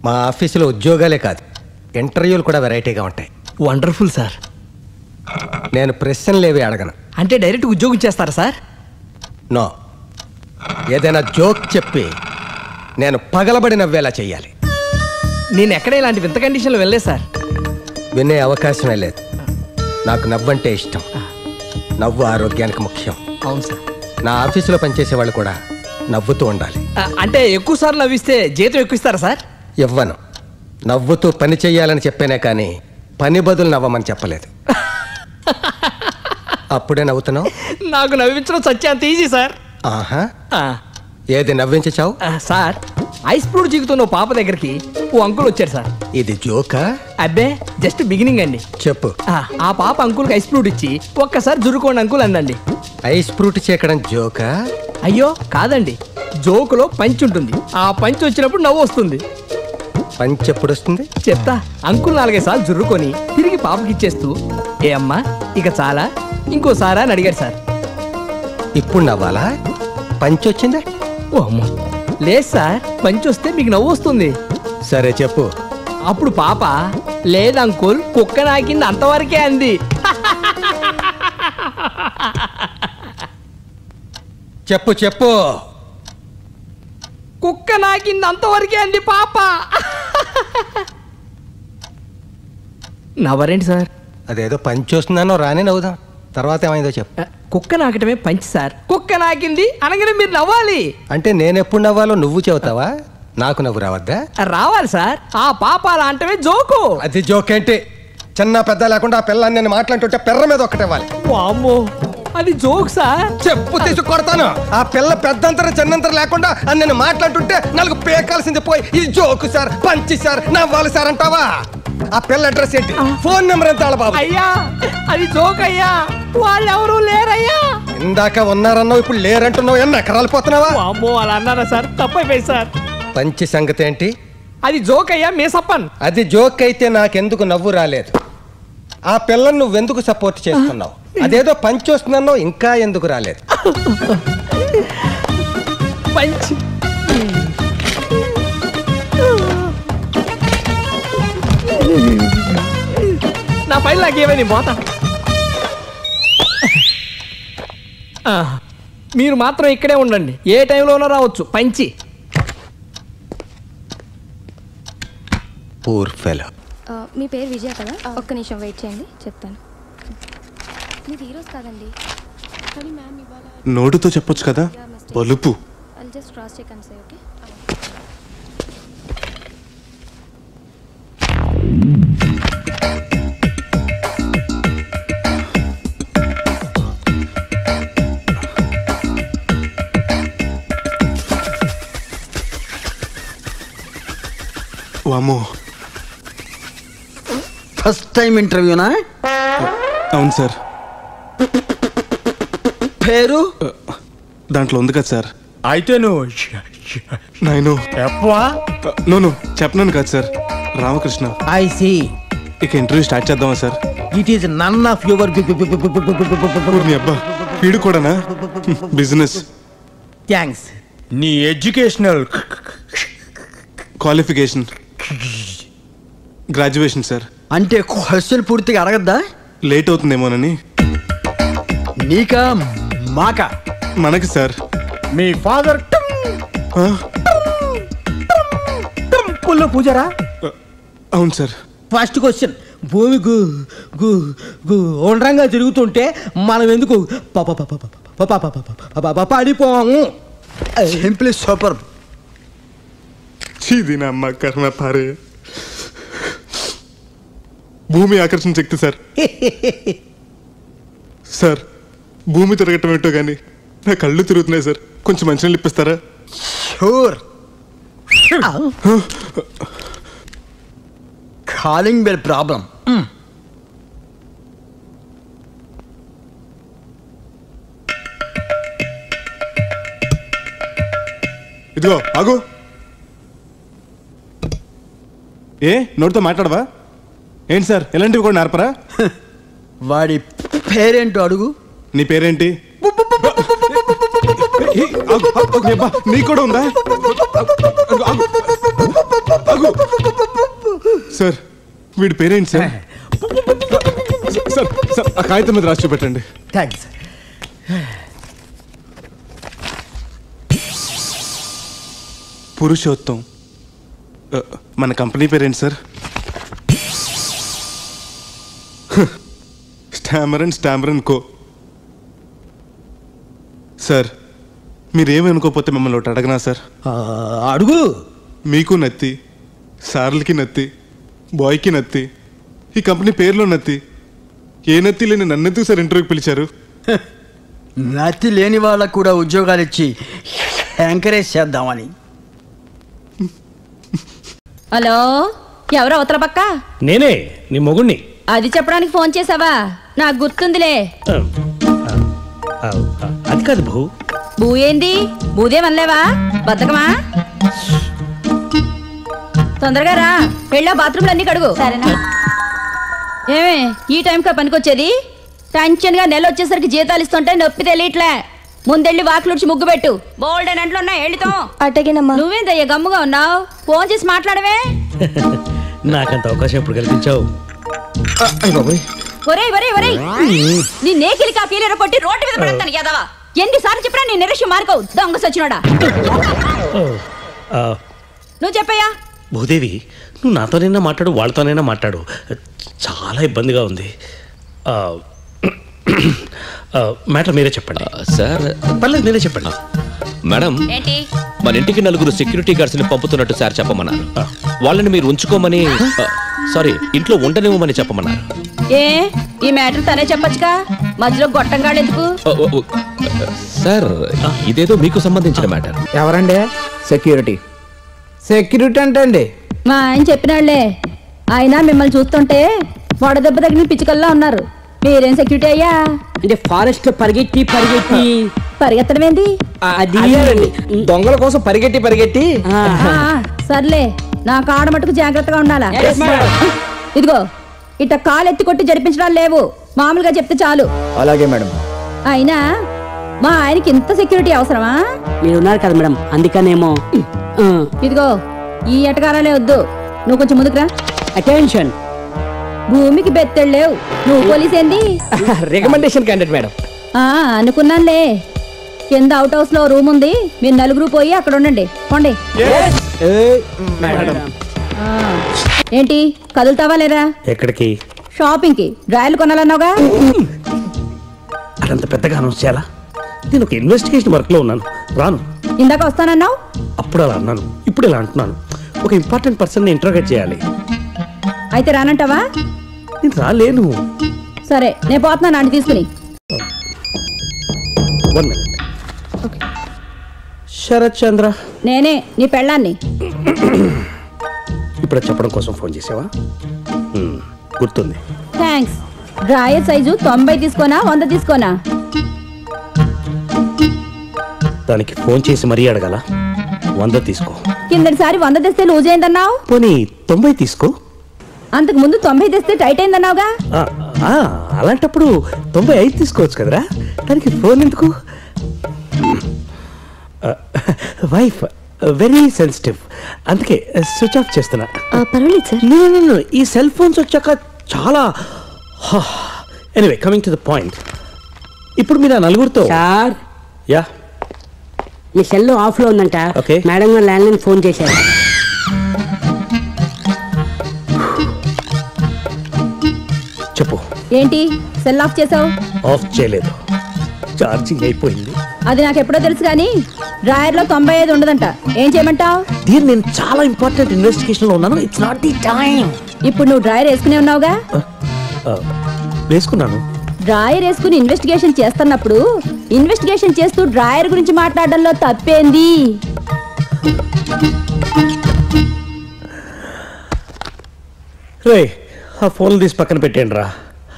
మా ఆఫీసులో ఉద్యోగాలే కాదు ఇంటర్వ్యూలు కూడా వెరైటీగా ఉంటాయి వండర్ఫుల్ సార్ నేను ప్రశ్నలేవి అడగను అంటే డైరెక్ట్ ఉద్యోగం చేస్తారా సార్ నో ఏదైనా జోక్ చెప్పి నేను పగలబడి నవ్వేలా చెయ్యాలి నేను ఎక్కడ ఇలాంటి వింత కండిషన్లో వెళ్ళలేదు సార్ వినే అవకాశమే లేదు నాకు నవ్వంటే ఇష్టం నవ్వు ఆరోగ్యానికి ముఖ్యం అవును సార్ నా ఆఫీసులో పనిచేసే వాళ్ళు కూడా నవ్వుతూ ఉండాలి ఆ, అంటే ఎక్కువ సార్లు నవ్విస్తే జీతం ఎక్కువ ఇస్తారా సార్ ఇవ్వను నవ్వుతూ పని చెయ్యాలని చెప్పానే కానీ పని బదులు నవ్వమని చెప్పలేదు అప్పుడే నవ్వుతున్నావు నాకు నవ్వించడం సత్యాంత ఈజీ సార్ ఆహా ఆ, ఏది నవ్వించావు ఆ, సార్ ఐస్ ఫ్రూట్ జీకుతున్న ఓ పాప దగ్గరికి ఓ అంకుల్ వచ్చాడు సార్ ఇది జోకా అబ్బే జస్ట్ బిగినింగ్ అండి చెప్పు ఆ, ఆ పాప అంకుల్కి ఐస్ ఫ్రూట్ ఇచ్చి ఒక్కసారి జురుకోండి అంకుల్ అందండి ఐస్ ఫ్రూట్ చేకడం జోకా అయ్యో కాదండి జోకులో పంచ్ ఉంటుంది ఆ పంచ్ వచ్చినప్పుడు నవ్వు వస్తుంది పంచి ఎప్పుడు వస్తుంది చెప్తా అంకుల్ నాలుగైదు సార్లు జుర్రుకొని తిరిగి పాపకి ఇచ్చేస్తూ ఏ అమ్మా ఇక చాలా ఇంకోసారా అని అడిగాడు సార్ ఇప్పుడు నవ్వాలా పంచి వచ్చిందా ఓ అమ్మ లేదు సార్ పంచ్ వస్తే మీకు నవ్వు వస్తుంది సరే చెప్పు అప్పుడు పాప లేదు అంకుల్ కుక్క నాకింది అంతవరకే అంది చెప్పు చెప్పు కుక్క నాకింది అంతవరకే అంది పాప నవ్వరేంటి సార్ అదేదో పంచి వస్తుందనో రాని నవ్వుదాం తర్వాత ఏమైందో చెప్పు కుక్క నాకటమే పంచి సార్ కుక్క నాకింది అనగానే మీరు నవ్వాలి అంటే నేను ఎప్పుడు నవ్వాలో నువ్వు చెబుతావా నాకు నవ్వు రావద్దా రావాలి సార్ ఆ పాప అలా అంటమే జోకు అది జోకేంటి చిన్న పెద్ద లేకుండా ఆ పిల్లని నేను మాట్లాడుతుంటే పెర్ర మీద ఒకటి ఇవ్వాలి వామ్మో అది జోక్ సార్ చెప్పు తీసి కొడతాను ఆ పిల్ల పెద్దంతరం చిన్నంతరం లేకుండా అని నేను మాట్లాడుతుంటే నాలుగు పేకాల్సింది పోయి ఇది జోకు సార్ పంచి సార్ నవ్వాలి సార్ అంటావా ఆ పిల్ల అడ్రస్ ఏంటి ఫోన్ నెంబర్ ఎంత వాళ్ళ బాబు అయ్యా అది జోక్ అయ్యా వాళ్ళెవరూ లేరయ్యా ఇందాక ఉన్నారన్నావు ఇప్పుడు లేరంటున్నావు ఎన్న ఎకరాలు పోతున్నావా వామ్మో అలా అన్నారా సార్ తప్పైపోయింది సార్ పంచి సంగతి ఏంటి అది జోక్ అయ్యా మీ సప్పన్ అది జోక్ అయితే నాకెందుకు నవ్వు రాలేదు ఆ పిల్లను నువ్వెందుకు సపోర్ట్ చేస్తున్నావు అదేదో పంచి వస్తుందన్నావు ఇంకా ఎందుకు రాలేదు పంచ్ నా పైన నాకేమైంది పోతా ఆ, మీరు మాత్రం ఇక్కడే ఉండండి ఏ టైంలోనో రావచ్చు పంచి పూర్ ఫెలో ఆ, మీ పేరు విజయ కదా ఒక్క నిమిషం వెయిట్ చేయండి చెప్తాను మీది ఈరోజు కాదండి కానీ మ్యామ్ ఇవాళ నోటుతో చెప్పొచ్చు కదా పలుపు I'll just cross check and say okay వామ్మో ఫస్ట్ టైం ఇంటర్వ్యూనా అవును సార్ పేరు దాంట్లో ఉంది కదా సార్ అయితే నువ్వు నేను చెప్పవా నోను చెప్పనాను కదా సార్ రామకృష్ణ ఐ సి ఇక ఇంటర్వ్యూ స్టార్ట్ చేద్దామా sir it is none of your నీ అబ్బా వీడు కూడానా బిజినెస్ థ్యాంక్స్ నీ ఎడ్యుకేషనల్ క్వాలిఫికేషన్ గ్రాడ్యుయేషన్ సార్ అంటే క్వశ్చన్ పూర్తిగా అడగద్దా లేట్ అవుతుందేమోనని నీకా మాకా మనకి సార్ మీ ఫాదర్ ఆ, టెంపుల్లో పూజారా అవును సార్ ఫస్ట్ క్వశ్చన్ భూమి గు గు గు ఉండ్రంగా తిరుగుతుంటే మనం ఎందుకు ప- ప- ప- ప- ప- ప- ప- ప- ప- ప- ప- పడిపోము సింప్లీ సూపర్ చీది నా అమ్మ కర్మ పారే భూమి ఆకర్షణ శక్తి సార్ సార్ భూమి తిరగటం ఏంటో కానీ నా కళ్ళు తిరుగుతున్నాయి సార్ కొంచెం మంచినీళ్ళు ఇప్పిస్తారా షూర్ కాలింగ్ బెల్ ప్రాబ్లం ఇదిగో ఆగు ఏ నోటితో మాట్లాడవా ఏంటి సార్ ఇలాంటివి కూడా నేర్పరా వాడి పేరేంటో అడుగు నీ పేరేంటి ఏ, ఆగు, ఆగు, ఆగు, అబ్బా, నీకు కూడా ఉందా ఆగు, ఆగు. ఆగు. సార్ వీడి పేరేంటి సార్ సార్ సార్ ఆ కాగితం మీద రాసి చూపెట్టండి థ్యాంక్స్ పురుషోత్తం ఆ, మన కంపెనీ పేరేంటి sir Stammer and Stammer and Co sir మీరేమనుకోకపోతే మిమ్మల్ని ఒకటి అడగనా సార్ అడుగు మీకు నత్తి సార్లకి నత్తి బాయ్కి నత్తి ఈ కంపెనీ పేరులో నత్తి ఏ నత్తి లేని నన్నెందుకు సార్ ఇంటర్వ్యూకి పిలిచారు నతి లేని వాళ్ళకు కూడా ఉద్యోగాలు ఇచ్చి ఎంకరేజ్ చేద్దామని హలో ఎవరు అవతల పక్క నేనే నీ మొగుణ్ణి అది చెప్పడానికి ఫోన్ చేసావా నాకు గుర్తుందిలే అది కాదు బహు బూ ఏంది బూదేమనలేవా బతకమా తొందరగా రా వెళ్ళా బాత్రూమ్లు అన్ని కడుగు సరేనా ఏమే ఈ టైంకా పనికొచ్చేది టెన్షన్ గా నెల వచ్చేసరికి జీతాలు ఇస్తుంటే నొప్పి తెలియట్లే ముందెళ్ళి వాకిలుడిచి ముగ్గు పెట్టు బోల్డ్ అని అంట్లో ఉన్నాయి వెళ్ళితో అటగేనమ్మా నువ్వేందయ్యా గమ్ముగా ఉన్నావు ఫోన్ చేసి మాట్లాడవే నాకంత అవకాశం ఎప్పుడు కల్పించావు ఒరేయ్ ఒరేయ్ ఒరేయ్ నీ నేకిలి కాఫీలు కొట్టి రోడ్డు మీద పడతాను యాదవా ఎన్నిసార్లు చెప్పినా నీ నిరక్ష్యం మార్కవు దొంగ సచ్చినోడా నువ్వు చెప్పయ్యా భూదేవి నువ్వు నాతోనైనా మాట్లాడు వాళ్ళతోనైనా మాట్లాడు చాలా ఇబ్బందిగా ఉంది ఆ, ఆ, మ్యాటర్ మీరే చెప్పండి సార్ పర్లేదు మీరే చెప్పండి మేడం ఏంటి మన ఇంటికి నలుగురు సెక్యూరిటీ గార్డ్స్ ని పంపుతున్నట్టు సార్ చెప్పమన్నారు వాళ్ళని మీరు ఉంచుకోమని ఆ, సారీ ఇంట్లో ఉండనివ్వమని చెప్పమన్నారు ఏ ఈ మ్యాటర్ తనే చెప్పొచ్చుగా మధ్యలో గొట్టంగాడు ఎందుకు ఓ, ఓ, ఓ, సార్ ఇదేదో మీకు సంబంధించిన మ్యాటర్ ఎవరండి సెక్యూరిటీ సెక్యూరిటీ అంటే అండి మా ఆయన చెప్పినాళ్లే ఆయన మిమ్మల్ని చూస్తుంటే వడదెబ్బ తగిన పిచ్చుకల్లా ఉన్నారు మీరేం సెక్యూరిటీ అయ్యా అంటే ఫారెస్ట్ పరిగెట్టి పరిగెట్టి పరిగెత్తడం ఏంది అది అదేనండి దొంగల కోసం పరిగెట్టి పరిగెట్టి ఆ, సర్లే నా కాడ మటుకు జాగ్రత్తగా ఉండాలా ఇదిగో ఇట్ట కాలు ఎత్తి కొట్టి జరిపించడాలు లేవు మామూలుగా చెప్తే చాలు అలాగే మేడం అయినా మా ఆయనకి ఇంత సెక్యూరిటీ అవసరమా మీరు ఉన్నారు కదా మేడం అందుకనేమో ఇదిగో ఈ ఎటకారాలే వద్దు నువ్వు కొంచెం ముందుకురా అటెన్షన్ భూమికి బెత్తెళ్ళేవు నువ్వు పోలీస్ ఏంది రికమెండేషన్ క్యాండిడేట్ మేడం ఆ, అనుకున్నానులే కింద అవుట్ హౌస్ లో రూమ్ ఉంది మీరు నలుగురు పోయి అక్కడ ఉండండి పోండి ఆ, ఏంటి కదులుతావా లేదా ఎక్కడికి షాపింగ్ కి డ్రాయలు కొనాలన్నావుగా అదంత పెద్దగా అనౌన్స్ చేయాలా నేను ఒక ఇన్వెస్టిగేషన్ వర్క్లో ఉన్నాను రాను ఇందాక వస్తానన్నావు అప్పుడు అలా అన్నాను ఇప్పుడు ఇలా అంటున్నాను ఒక ఇంపార్టెంట్ పర్సన్ని ఇంట్రోగేట్ చేయాలి అయితే రానంటావా నేను రాలేను సరే నేను పోతున్నాను ఆంటీ తీసుకుని వన్ మినిట్ శరత్ చంద్ర నేనే నీ పెళ్ళాన్ని ఇప్పుడు చెప్పడం కోసం ఫోన్ చేసావా హ్మ్, గుర్తుంది థ్యాంక్స్ డ్రాయర్ సైజు తొంభై తీసుకోనా వంద తీసుకోనా దానికి ఫోన్ చేసి మరీ అడగాల వంద తీసుకో కిందటిసారి వంద తెస్తే లూజ్ అయిందన్నావు పోనీ తొంభై తీసుకో అంతకు ముందు తొంభై తెస్తే టైట్ అయిందన్నావుగా ఆ, ఆ, అలాంటప్పుడు తొంభై ఐదు తీసుకోవచ్చు కదరా దానికి ఫోన్ ఎందుకు వైఫ్ వెరీ సెన్సిటివ్ అందుకే స్విచ్ ఆఫ్ చేస్తున్నా పర్వాలేదు సార్ No, no, no. ఈ సెల్ ఫోన్స్ వచ్చాక చాలా anyway coming to the point ఇప్పుడు మీరు ఆ నలుగురితో సార్ యా మీ సెల్ ఆఫ్ లో ఉందంట Okay. మేడం గారు ల్యాండ్ లైన్ ఫోన్ చేశారు చెప్పు ఏంటి సెల్ ఆఫ్ చేసావు ఆఫ్ చేయలేదు ఛార్జింగ్ అయిపోయింది అది నాకు ఎప్పుడో తెలుసు కానీ డ్రాయర్ లో తొంభై ఐదు ఉండదంట ఏం చేయమంటావు దీన్ని నేను చాలా ఇంపార్టెంట్ ఇన్వెస్టిగేషన్ లో ఉన్నాను ఇట్స్ నాట్ ది టైం ఇప్పుడు నువ్వు డ్రాయర్ వేసుకునే ఉన్నావుగా వేసుకున్నాను డ్రాయర్ వేసుకుని ఇన్వెస్టిగేషన్ చేస్తున్నప్పుడు ఇన్వెస్టిగేషన్ చేస్తూ డ్రాయర్ గురించి మాట్లాడడంలో తప్పేంది రే ఆ ఫోన్లు తీసి పక్కన పెట్టండి రా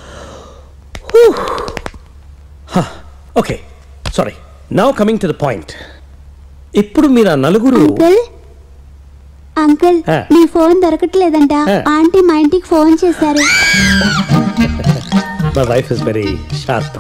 okay sorry now coming to the point ఇప్పుడు మీరు ఆ నలుగురు అంకుల్ అంకుల్ ఆ. మీ ఫోన్ దొరకట్లేదంట ఆ. ఆంటీ మా ఇంటికి ఫోన్ చేశారు my wife is very sharp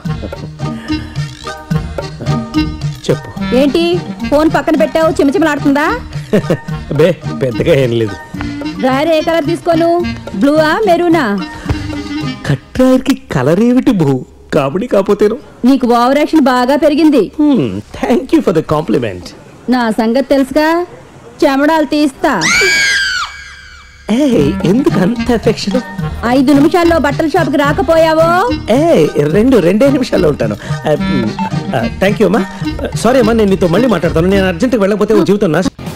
చెప్పు ఏంటి ఫోన్ పక్కన పెట్టావు చిమచిమలాడుతుందా బే పెద్దగా ఏం లేదు డ్రాయర్ ఏ కలర్ తీసుకోను బ్లూవా మెరూనా కట్రాయర్కి కలర్ ఏమిటి బహు కాబడి కాకపోతేను నీకు ఓవర్ యాక్షన్ బాగా పెరిగింది thank you for the compliment నా సంగతి తెలుసుగా చెమడాలు తీస్తా ఏ ఎందుకు అంత ఎఫెక్షన్ ఐదు నిమిషాల్లో బట్టల షాప్కి రాకపోయావో ఏ రెండు రెండే నిమిషాల్లో ఉంటాను థ్యాంక్ యూ అమ్మా సారీ అమ్మా నేను నీతో మళ్ళీ మాట్లాడతాను నేను అర్జెంట్గా వెళ్ళకపోతే ఓ జీవితం నాశ